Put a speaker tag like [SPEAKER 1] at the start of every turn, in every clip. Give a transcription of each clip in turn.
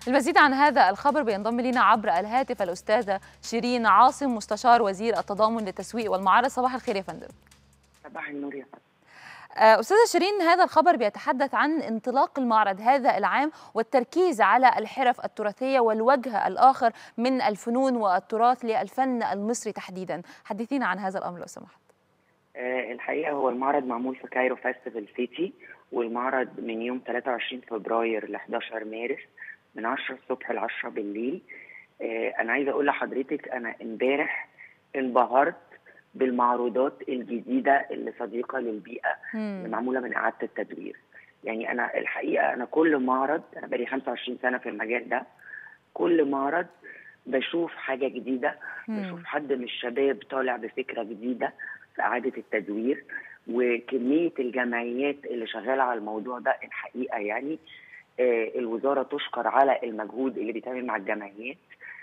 [SPEAKER 1] للمزيد عن هذا الخبر بينضم لنا عبر الهاتف الأستاذة شيرين عاصم مستشار وزير التضامن للتسويق والمعارض صباح الخير يا فندم
[SPEAKER 2] صباح النور يا فندم
[SPEAKER 1] أستاذة شيرين هذا الخبر بيتحدث عن انطلاق المعرض هذا العام والتركيز على الحرف التراثية والوجه الآخر من الفنون والتراث للفن المصري تحديدا حدثينا عن هذا الأمر لو سمحت
[SPEAKER 2] آه الحقيقة هو المعرض معمول في كايرو فيستيفال سيتي والمعرض من يوم 23 فبراير ل 11 مارس من 10 الصبح ل 10 بالليل آه انا عايزه اقول لحضرتك انا امبارح انبهرت بالمعروضات الجديده اللي صديقه للبيئه اللي معموله من اعاده التدوير يعني انا الحقيقه انا كل معرض انا بقالي 25 سنه في المجال ده كل معرض بشوف حاجه جديده
[SPEAKER 1] مم.
[SPEAKER 2] بشوف حد من الشباب طالع بفكره جديده في اعاده التدوير وكميه الجمعيات اللي شغاله على الموضوع ده الحقيقه يعني آه الوزاره تشكر على المجهود اللي بيتعمل مع الجمعيات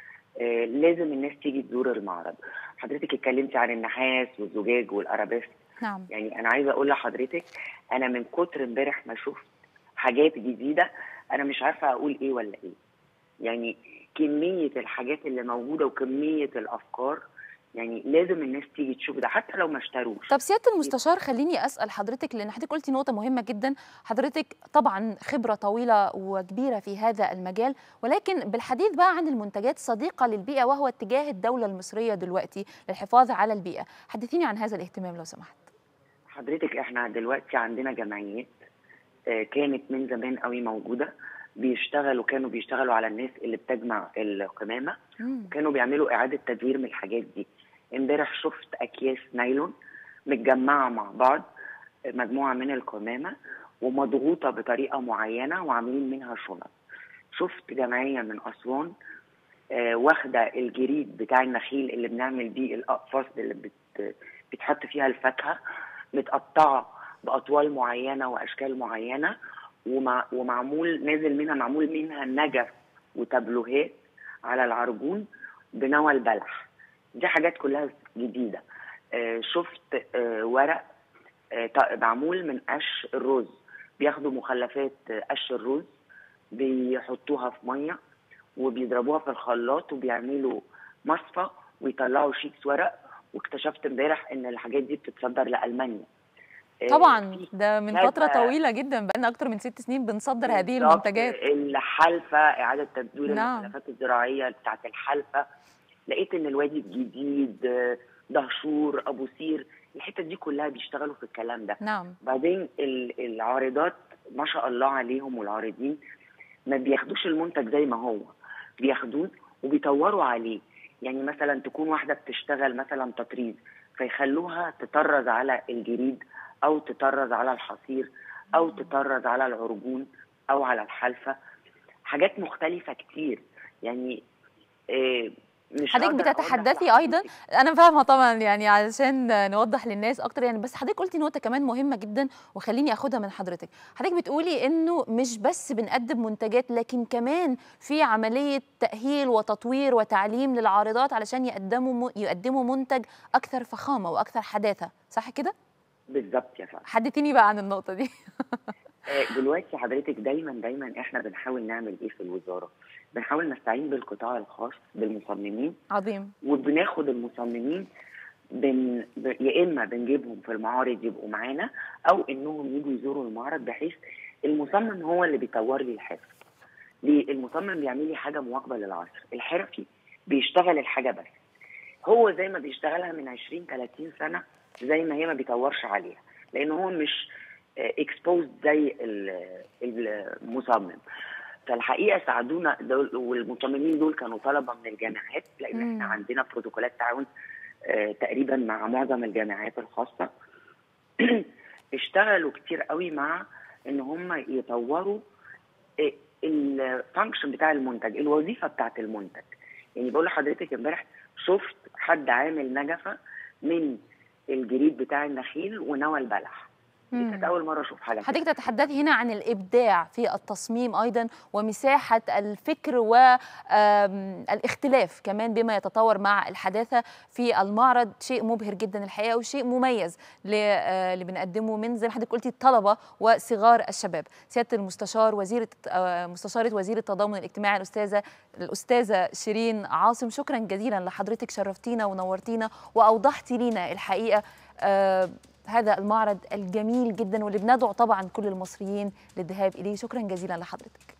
[SPEAKER 2] آه لازم الناس تيجي تزور المعرض حضرتك اتكلمتي عن النحاس والزجاج والارابيسك
[SPEAKER 1] نعم
[SPEAKER 2] يعني انا عايزه اقول لحضرتك انا من كتر امبارح ما شفت حاجات جديده انا مش عارفه اقول ايه ولا ايه يعني كميه الحاجات اللي موجوده وكميه الافكار يعني لازم الناس تيجي تشوف ده حتى لو ما اشتروش
[SPEAKER 1] طب سياده المستشار خليني اسال حضرتك لان حضرتك قلتي نقطه مهمه جدا حضرتك طبعا خبره طويله وكبيره في هذا المجال ولكن بالحديث بقى عن المنتجات صديقه للبيئه وهو اتجاه الدوله المصريه دلوقتي للحفاظ على البيئه حدثيني عن هذا الاهتمام لو سمحت
[SPEAKER 2] حضرتك احنا دلوقتي عندنا جمعيات آه، كانت من زمان قوي موجوده بيشتغلوا كانوا بيشتغلوا على الناس اللي بتجمع القمامه
[SPEAKER 1] مم.
[SPEAKER 2] كانوا بيعملوا اعاده تدوير من الحاجات دي امبارح شفت اكياس نايلون متجمعه مع بعض مجموعه من القمامه ومضغوطه بطريقه معينه وعاملين منها شنط شفت جمعيه من اسوان آه، واخده الجريد بتاع النخيل اللي بنعمل بيه الاقفاص اللي بت بتحط فيها الفاكهه متقطعه باطوال معينه واشكال معينه ومع ومعمول نازل منها معمول منها نجف وتابلوهات على العرجون بنوى البلح دي حاجات كلها جديده آه شفت آه ورق آه ط- معمول من قش الرز بياخدوا مخلفات آه، قش الرز بيحطوها في ميه وبيضربوها في الخلاط وبيعملوا مصفى ويطلعوا شيتس ورق واكتشفت امبارح ان الحاجات دي بتتصدر لالمانيا آه،
[SPEAKER 1] طبعا
[SPEAKER 2] في
[SPEAKER 1] ده من
[SPEAKER 2] كذا-
[SPEAKER 1] فتره طويله جدا بقالنا اكتر من ست سنين بنصدر هذه
[SPEAKER 2] بالظبط.
[SPEAKER 1] المنتجات
[SPEAKER 2] الحلفه اعاده تدوير
[SPEAKER 1] نعم.
[SPEAKER 2] المخلفات الزراعيه بتاعت الحلفه لقيت ان الوادي الجديد آه، دهشور ابو سير الحته دي كلها بيشتغلوا في الكلام ده
[SPEAKER 1] نعم
[SPEAKER 2] بعدين ال- العارضات ما شاء الله عليهم والعارضين ما بياخدوش المنتج زي ما هو بياخدوه وبيطوروا عليه يعني مثلا تكون واحده بتشتغل مثلا تطريز فيخلوها تطرز على الجريد او تطرز على الحصير او تطرز على العرجون او على الحلفه حاجات مختلفه كتير يعني آه، مش
[SPEAKER 1] حضرتك
[SPEAKER 2] هقدر أقول لك
[SPEAKER 1] بتتحدثي
[SPEAKER 2] لحضرتك
[SPEAKER 1] ايضا انا فاهمه طبعا يعني علشان نوضح للناس اكتر يعني بس حضرتك قلتي نقطه كمان مهمه جدا وخليني اخدها من حضرتك حضرتك بتقولي انه مش بس بنقدم منتجات لكن كمان في عمليه تاهيل وتطوير وتعليم للعارضات علشان يقدموا يقدموا منتج اكثر فخامه واكثر حداثه صح كده
[SPEAKER 2] بالظبط يا فندم
[SPEAKER 1] حدثيني بقى عن النقطه دي
[SPEAKER 2] آه، دلوقتي حضرتك دايما دايما احنا بنحاول نعمل ايه في الوزاره؟ بنحاول نستعين بالقطاع الخاص بالمصممين
[SPEAKER 1] عظيم
[SPEAKER 2] وبناخد المصممين بن... ب... يا اما بنجيبهم في المعارض يبقوا معانا او انهم يجوا يزوروا المعرض بحيث المصمم هو اللي بيطور لي الحرف. ليه؟ المصمم بيعمل لي حاجه مواكبه للعصر، الحرفي بيشتغل الحاجه بس. هو زي ما بيشتغلها من 20 30 سنه زي ما هي ما بيطورش عليها، لان هو مش اكسبوزد زي ال- المصمم. فالحقيقه ساعدونا دول والمصممين دول كانوا طلبه من الجامعات لان
[SPEAKER 1] مم.
[SPEAKER 2] احنا عندنا بروتوكولات تعاون آه، تقريبا مع معظم الجامعات الخاصه اشتغلوا كتير قوي مع ان هم يطوروا الفانكشن بتاع المنتج الوظيفه بتاعت المنتج يعني بقول لحضرتك امبارح شفت حد عامل نجفه من الجريد بتاع النخيل ونوى البلح دي كانت اول مره اشوف حاجه
[SPEAKER 1] حضرتك تتحدثي هنا عن الابداع في التصميم ايضا ومساحه الفكر والاختلاف كمان بما يتطور مع الحداثه في المعرض شيء مبهر جدا الحقيقه وشيء مميز اللي بنقدمه من زي ما حضرتك قلتي الطلبه وصغار الشباب سياده المستشار وزيره مستشاره وزير التضامن الاجتماعي الاستاذه الاستاذه شيرين عاصم شكرا جزيلا لحضرتك شرفتينا ونورتينا واوضحتي لينا الحقيقه آه هذا المعرض الجميل جدا واللي بندعو طبعا كل المصريين للذهاب اليه شكرا جزيلا لحضرتك